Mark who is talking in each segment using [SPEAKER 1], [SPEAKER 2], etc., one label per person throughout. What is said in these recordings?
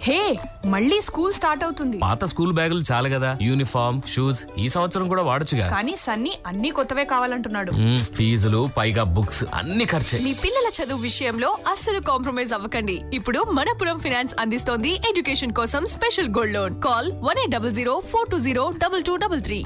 [SPEAKER 1] హే మళ్ళీ school start అవుతుంది
[SPEAKER 2] పాత స్కూల్ బ్యాగులు చాలు కదా యూనిఫామ్ షూస్ ఈ సంవత్సరం కూడా వాడొచ్చుగా
[SPEAKER 1] కానీ సన్నీ అన్ని కొత్తవే కావాలంటున్నాడు
[SPEAKER 2] మ్మ్, ఫీజులు పైగా బుక్స్ అన్ని ఖర్చే
[SPEAKER 3] మీ పిల్లల చదువు విషయంలో అస్సలు కాంప్రమైజ్ అవ్వకండి ఇప్పుడు మనపురం ఫినాన్స్ అందిస్తోంది ఎడ్యుకేషన్ కోసం special gold loan call one eight double zero four two zero double two double three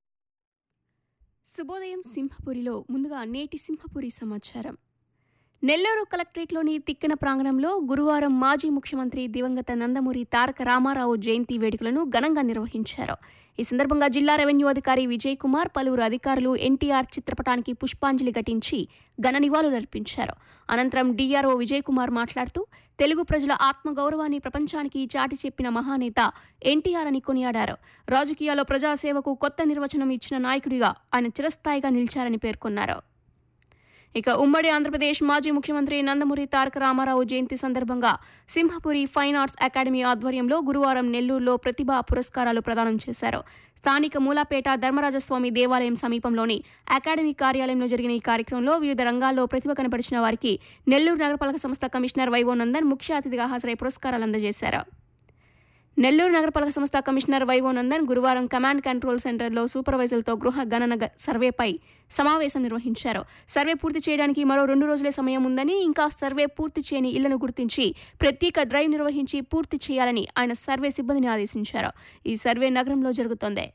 [SPEAKER 4] శుభోదయం సింహపురిలో ముందుగా నేటి సింహపురి సమాచారం నెల్లూరు కలెక్టరేట్లోని తిక్కిన ప్రాంగణంలో గురువారం మాజీ ముఖ్యమంత్రి దివంగత నందమూరి తారక రామారావు జయంతి వేడుకలను ఘనంగా నిర్వహించారు ఈ సందర్భంగా జిల్లా రెవెన్యూ అధికారి విజయ్ కుమార్ పలువురు అధికారులు ఎన్టీఆర్ చిత్రపటానికి పుష్పాంజలి ఘటించి ఘన నివాళులర్పించారు అనంతరం డీఆర్ఓ విజయ్ కుమార్ మాట్లాడుతూ తెలుగు ప్రజల ఆత్మగౌరవాన్ని ప్రపంచానికి చాటి చెప్పిన మహానేత ఎన్టీఆర్ అని కొనియాడారు రాజకీయాల్లో ప్రజాసేవకు కొత్త నిర్వచనం ఇచ్చిన నాయకుడిగా ఆయన చిరస్థాయిగా నిలిచారని పేర్కొన్నారు ఇక ఉమ్మడి ఆంధ్రప్రదేశ్ మాజీ ముఖ్యమంత్రి నందమూరి తారక రామారావు జయంతి సందర్భంగా సింహపురి ఫైన్ ఆర్ట్స్ అకాడమీ ఆధ్వర్యంలో గురువారం నెల్లూరులో ప్రతిభా పురస్కారాలు ప్రదానం చేశారు స్థానిక మూలాపేట ధర్మరాజస్వామి దేవాలయం సమీపంలోని అకాడమీ కార్యాలయంలో జరిగిన ఈ కార్యక్రమంలో వివిధ రంగాల్లో ప్రతిభ కనపరిచిన వారికి నెల్లూరు నగరపాలక సంస్థ కమిషనర్ వైవో నందన్ ముఖ్య అతిథిగా హాజరై పురస్కారాలు అందజేశారు నెల్లూరు నగరపాలక సంస్థ కమిషనర్ వైవో నందన్ గురువారం కమాండ్ కంట్రోల్ సెంటర్లో సూపర్వైజర్లతో గృహ గణన గ- సర్వేపై సమావేశం నిర్వహించారు సర్వే పూర్తి చేయడానికి మరో రెండు రోజులే సమయం ఉందని ఇంకా సర్వే పూర్తి చేయని ఇళ్లను గుర్తించి ప్రత్యేక డ్రైవ్ నిర్వహించి పూర్తి చేయాలని ఆయన సర్వే సిబ్బందిని ఆదేశించారు ఈ సర్వే నగరంలో జరుగుతోంది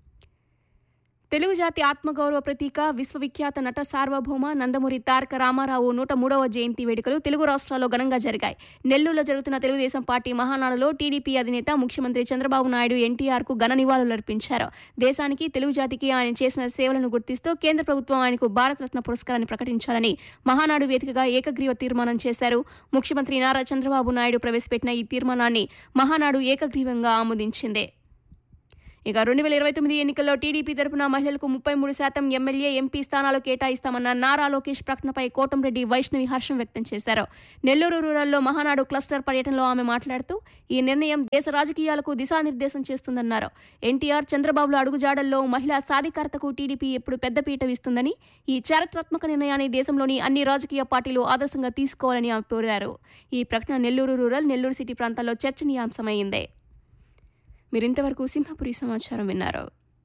[SPEAKER 4] తెలుగు జాతి ఆత్మగౌరవ ప్రతీక విశ్వవిఖ్యాత నట సార్వభౌమ నందమూరి తారక రామారావు నూట మూడవ జయంతి వేడుకలు తెలుగు రాష్ట్రాల్లో ఘనంగా జరిగాయి నెల్లూరులో జరుగుతున్న తెలుగుదేశం పార్టీ మహానాడులో టీడీపీ అధినేత ముఖ్యమంత్రి చంద్రబాబు నాయుడు ఎన్టీఆర్ కు ఘన నివాళులర్పించారు దేశానికి తెలుగు జాతికి ఆయన చేసిన సేవలను గుర్తిస్తూ కేంద్ర ప్రభుత్వం ఆయనకు భారతరత్న పురస్కారాన్ని ప్రకటించాలని మహానాడు వేదికగా ఏకగ్రీవ తీర్మానం చేశారు ముఖ్యమంత్రి నారా చంద్రబాబు నాయుడు ప్రవేశపెట్టిన ఈ తీర్మానాన్ని మహానాడు ఏకగ్రీవంగా ఆమోదించింది ఇక రెండు వేల ఇరవై తొమ్మిది ఎన్నికల్లో టీడీపీ తరపున మహిళలకు ముప్పై మూడు శాతం ఎమ్మెల్యే ఎంపీ స్థానాలు కేటాయిస్తామన్న నారా లోకేష్ ప్రకటనపై కోటంరెడ్డి వైష్ణవి హర్షం వ్యక్తం చేశారు నెల్లూరు రూరల్లో మహానాడు క్లస్టర్ పర్యటనలో ఆమె మాట్లాడుతూ ఈ నిర్ణయం దేశ రాజకీయాలకు దిశానిర్దేశం చేస్తుందన్నారు ఎన్టీఆర్ చంద్రబాబుల అడుగుజాడల్లో మహిళా సాధికారతకు టీడీపీ ఎప్పుడు పెద్దపీట ఇస్తుందని ఈ చారిత్రాత్మక నిర్ణయాన్ని దేశంలోని అన్ని రాజకీయ పార్టీలు ఆదర్శంగా తీసుకోవాలని ఆమె కోరారు ఈ ప్రకటన నెల్లూరు రూరల్ నెల్లూరు సిటీ ప్రాంతాల్లో చర్చనీయాంశమైంది మీరింతవరకు సింహపురి సమాచారం విన్నారు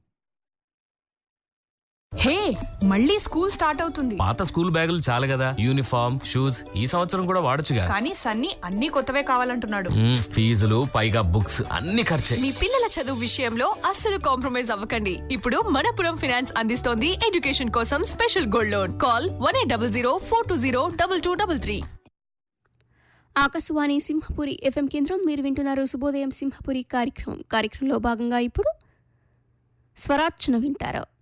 [SPEAKER 1] హే మళ్ళీ స్కూల్ స్టార్ట్ అవుతుంది
[SPEAKER 2] పాత స్కూల్ బ్యాగులు చాలు కదా యూనిఫామ్ షూస్ ఈ సంవత్సరం కూడా వాడొచ్చుగా
[SPEAKER 1] కానీ సన్నీ అన్ని కొత్తవే కావాలంటున్నాడు
[SPEAKER 2] మ్మ్, ఫీజులు పైగా బుక్స్ అన్ని ఖర్చే
[SPEAKER 3] మీ పిల్లల చదువు విషయంలో అస్సలు కాంప్రమైజ్ అవ్వకండి ఇప్పుడు మనపురం ఫినాన్స్ అందిస్తోంది ఎడ్యుకేషన్ కోసం special gold loan call one eight double zero four two zero double two double three
[SPEAKER 4] Akashvani Simhapuri FM కేంద్రం మీరు వింటున్నారు శుభోదయం సింహపురి కార్యక్రమం కార్యక్రమంలో భాగంగా ఇప్పుడు స్వరార్చన వింటారు